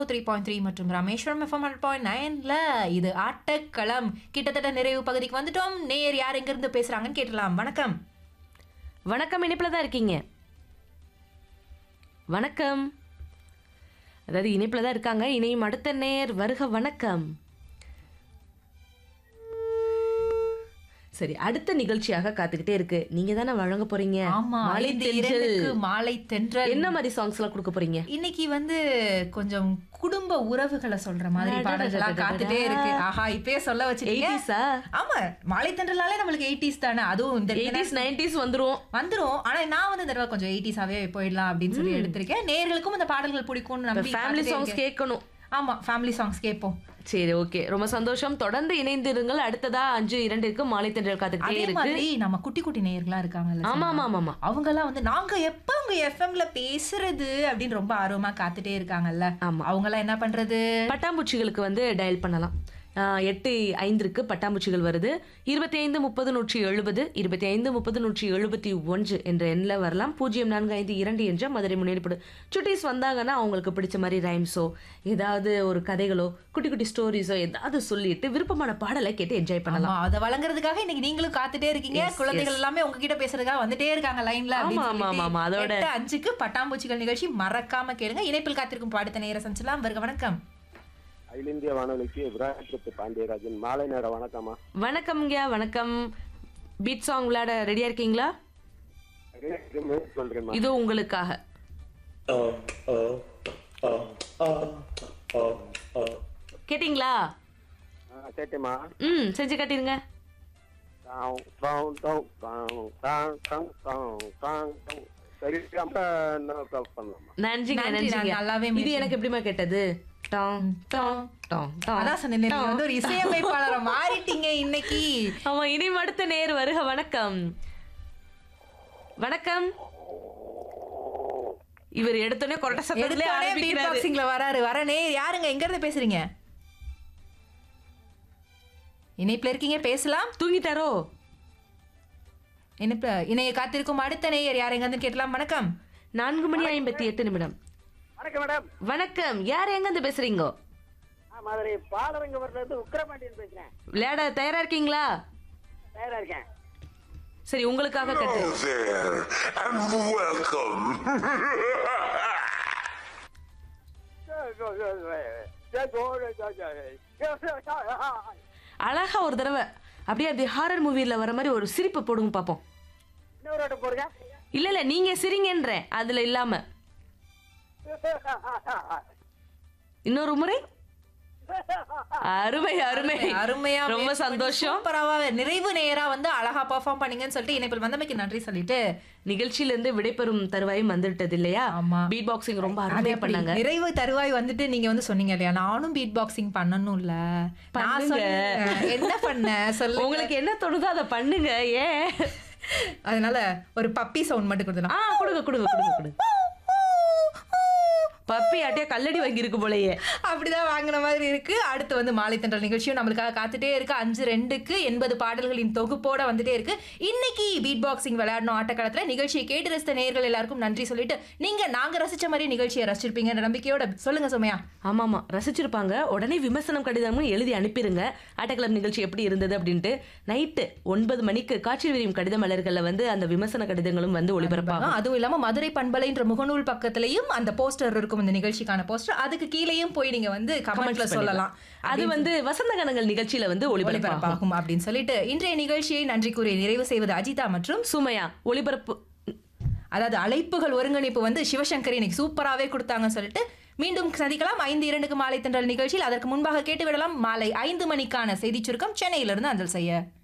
Three point three மற்றும் Rameswaram FM hundred point நைன்ல இது ஆட்டக்களம் கிட்டத்தட்ட நிறைவு பகுதிக்கு வந்துட்டோம் நேர் யார் எங்கிருந்து பேசுறாங்கன்னு கேட்டலாம் வணக்கம் வணக்கம் இணைப்பில் தான் இருக்கீங்க வணக்கம் அதாவது இணைப்பில் தான் இருக்காங்க இணையும் அடுத்த நேர் வருக வணக்கம் சரி அடுத்த நிகழ்ச்சியாக காத்துக்கிட்டே இருக்கு நீங்க தானே வழங்க போறீங்க ஆமா மாலை ஐந்து தென்றல். இரண்டுக்கு மாலை தென்றல் என்ன மாதிரி சாங்ஸ் எல்லாம் கொடுக்க போறீங்க இன்னைக்கு வந்து கொஞ்சம் குடும்ப உறவுகளை சொல்ற மாதிரி அடடடடடடா. பாடல்களா காத்துட்டே இருக்கு ஆஹா இப்பயே சொல்ல வச்சிருக்கீங்க 80s ஆ? ஆமா மாலை தென்றலாலே நம்மளுக்கு எயிட்டிஸ் தானே அதுவும் இந்த எயிட்டிஸ் நைன்டிஸ் வந்துரும் வந்துரும் ஆனா நான் வந்து இந்த தடவை கொஞ்சம் எயிட்டிஸாவே போயிடலாம் அப்படின்னு சொல்லி எடுத்திருக்கேன் நேர்களுக்கும் இந்த பாடல்கள் பிடிக்கும்னு நம்பி ஃபேமிலி காத்துட்டே சாங்ஸ் இருக்கேன். கேட்கணும் ஆமா ஃபேமிலி சாங்ஸ் கேட்போம் சரி ஓகே ரொம்ப சந்தோஷம் தொடர்ந்து இணைந்திருங்கள் அடுத்ததா அஞ்சு இரண்டிற்கு மாலை தென்றல் காத்துக்கிட்டே அதே இருக்கு மாதிரி நம்ம குட்டி குட்டி நேயர்களா இருக்காங்கல்ல ஆமா ஆமா ஆமா ஆமா அவங்க எல்லாம் வந்து நாங்க எப்ப உங்க எஃப்எம்ல பேசுறது அப்படின்னு ரொம்ப ஆர்வமா காத்துட்டே இருக்காங்கல்ல ஆமா. அவங்க எல்லாம் என்ன பண்றது பட்டாம்பூச்சிகளுக்கு வந்து டயல் பண்ணலாம் ஆஹ் எட்டு ஐந்திற்கு பட்டாம்பூச்சிகள் வருது இருபத்தி ஐந்து முப்பது நூற்றி எழுபது இருபத்தி ஐந்து முப்பது நூற்றி எழுபத்தி ஒன்று என்ற எண்ணில் வரலாம் பூஜ்ஜியம் நான்கு ஐந்து இரண்டு என்ற மதுரை முன்னேறிப்படு சுட்டீஸ் வந்தாங்கன்னா அவங்களுக்கு பிடிச்ச மாதிரி ரைம்ஸோ ஏதாவது ஒரு கதைகளோ குட்டி குட்டி ஸ்டோரிஸோ ஏதாவது சொல்லிட்டு விருப்பமான பாடலை கேட்டு என்ஜாய் பண்ணலாம் ஆமா அதை வழங்குறதுக்காக இன்னைக்கு நீங்களும் காத்துட்டே இருக்கீங்க குழந்தைகள் எல்லாமே உங்ககிட்ட பேசுறதுக்காக வந்துட்டே இருக்காங்க லைன்ல ஆமா, ஆமா, ஆமா, ஆமா. அதோட- எட்டு அஞ்சுக்கு பட்டாம்பூச்சிகள் நிகழ்ச்சி மறக்காம கேளுங்க இணைப்பில் காத்திருக்கும் பாடுத்த நேர சஞ்சலாம் வருக வணக்கம் அகில இந்திய வானொலிக்கு விராஜபுரத்து பாண்டியராஜன் மாலை நேர வணக்கம்மா வணக்கம்ங்க வணக்கம் பீட் சாங் விளையாட ரெடியா இருக்கீங்களா சொல்றேம்மா இது உங்களுக்காக கேட்டிங்களா ஆ, கேட்டேம்மா ம் செஞ்சு காட்டிருங்க தாம், தாம், தாம், தாம், தாம், தாம், தாம், தாம், தாம். சரி அப்ப இன்னும் call பண்ணலாமா நன்றிங்க நன்றி, நன்றிங்க நான் நல்லாவே இது முயற்சி எனக்கு எப்படிமா கேட்டது டாங் டாங் டாங் டாங் அதான் சொன்னேன் நீங்க வந்து ஒரு இசையமைப்பாளரை மாறிட்டீங்க இன்னைக்கு ஆமா இனி அடுத்த நேர் வருக வணக்கம் வணக்கம் இவர் எடுத்தோடனே கொரட்ட சத்தத்திலே எடுத்தோடனே பீட் ஆரம்பிக்கிறாரு பாக்ஸிங்ல வராரு வரனே யாருங்க எங்க இருந்து பேசுறீங்க இணைப்புல இருக்கீங்க பேசலாம் தூங்கிட்டாரோ இணைப்பு இணைய காத்திருக்கும் அடுத்த நேயர் யார் எங்க இருந்து கேட்கலாம் வணக்கம் நான்கு மணி ஐம்பத்தி எட்டு நிமிடம் வணக்கம் மேடம் வணக்கம் யார் எங்க இருந்து பேசுறீங்க நான் மதுரை பாலரங்கவரத்துல இருந்து உக்கிரபாண்டியன் பேசுறேன் விளையாட தயாரா இருக்கீங்களா தயாரா இருக்கேன் சரி உங்களுக்காக கட்டு there and welcome. அழகா ஒரு தடவை அப்படியே அப்படி ஹாரர் மூவில வர மாதிரி ஒரு சிரிப்பு போடுங்க பாப்போம் இன்னொரு வாட்டி போடுங்க இல்ல இல்ல நீங்க சிரிங்கன்றேன் அதுல இல்லாம இன்னொரு முறை அருமை அருமை அருமையா ரொம்ப முயற்சி பண்ணி சந்தோஷம் சூப்பராவா நிறைவு நேரா வந்து அழகா பெர்ஃபார்ம் பண்ணீங்கன்னு சொல்லிட்டு இணைப்பில் வந்தமைக்கு நன்றி சொல்லிட்டு நிகழ்ச்சியில இருந்து விடைபெறும் தருவாயும் வந்துவிட்டது இல்லையா ஆமா. பீட் பாக்ஸிங் ரொம்ப அது அருமையா எப்படி? பண்ணாங்க நிறைவு தருவாய் வந்துட்டு நீங்க வந்து சொன்னீங்க இல்லையா நானும் பீட் பாக்ஸிங் பண்ணணும்ல நான் பண்ணுங்க. சொன்னேன். என்ன பண்ண சொல்லு உங்களுக்கு என்ன தோணுதோ அதை பண்ணுங்க ஏன் அதனால ஒரு பப்பி சவுண்ட் மட்டும் கொடுத்தலாம் ஆ கொடுங்க கொடுங்க கொடுங்க கொடுங்க பப்பி ஆட்டியா கல்லடி வாங்கி இருக்கு போலயே அப்படிதான் வாங்கின மாதிரி இருக்கு அடுத்து வந்து மாலை தென்றல் நிகழ்ச்சியும் நம்மளுக்காக காத்துட்டே இருக்கு அஞ்சு ரெண்டுக்கு எண்பது பாடல்களின் தொகுப்போட வந்துட்டே இருக்கு இன்னைக்கு பீட் பாக்ஸிங் விளையாடணும் ஆட்டக்காலத்துல நிகழ்ச்சியை கேட்டு ரசித்த நேயர்கள் எல்லாருக்கும் நன்றி சொல்லிட்டு நீங்க நாங்க ரசிச்ச மாதிரி நிகழ்ச்சியை ரசிச்சிருப்பீங்கன்ற நம்பிக்கையோட சொல்லுங்க சுமையா ஆமாமா ரசிச்சிருப்பாங்க உடனே விமர்சனம் கடிதமும் எழுதி அனுப்பிடுங்க ஆட்டக்கிளப் நிகழ்ச்சி எப்படி இருந்தது அப்படின்ட்டு நைட்டு ஒன்பது மணிக்கு காட்சி விரியும் கடித மலர்கள்ல வந்து அந்த விமர்சன கடிதங்களும் வந்து ஒளிபரப்பாகும் அதுவும் இல்லாம மதுரை பண்பலைன்ற முகநூல் பக்கத்துலயும் அந்த போஸ்டர் இருக்கும் இந்த நிகழ்ச்சிக்கான போஸ்டர் அதுக்கு கீழேயும் போய் நீங்க வந்து கமெண்ட்ல சொல்லலாம் அது வந்து வசந்த கணங்கள் நிகழ்ச்சியில வந்து ஒளிபரப்பாகும் ஒளிபரப்பாகும் அப்படின்னு சொல்லிட்டு இன்றைய நிகழ்ச்சியை நன்றி கூறி நிறைவு செய்வது அஜிதா மற்றும் சுமையா ஒளிபரப்பு அதாவது அழைப்புகள் ஒருங்கிணைப்பு வந்து சிவசங்கர் இன்னைக்கு சூப்பராகவே கொடுத்தாங்கன்னு சொல்லிட்டு மீண்டும் சந்திக்கலாம் ஐந்து இரண்டுக்கு மாலை தென்றல் நிகழ்ச்சியில் அதற்கு முன்பாக கேட்டு விடலாம் மாலை ஐந்து மணிக்கான செய்திச் சுருக்கம் சென்னையிலிருந்து அஞ்சல் செய்ய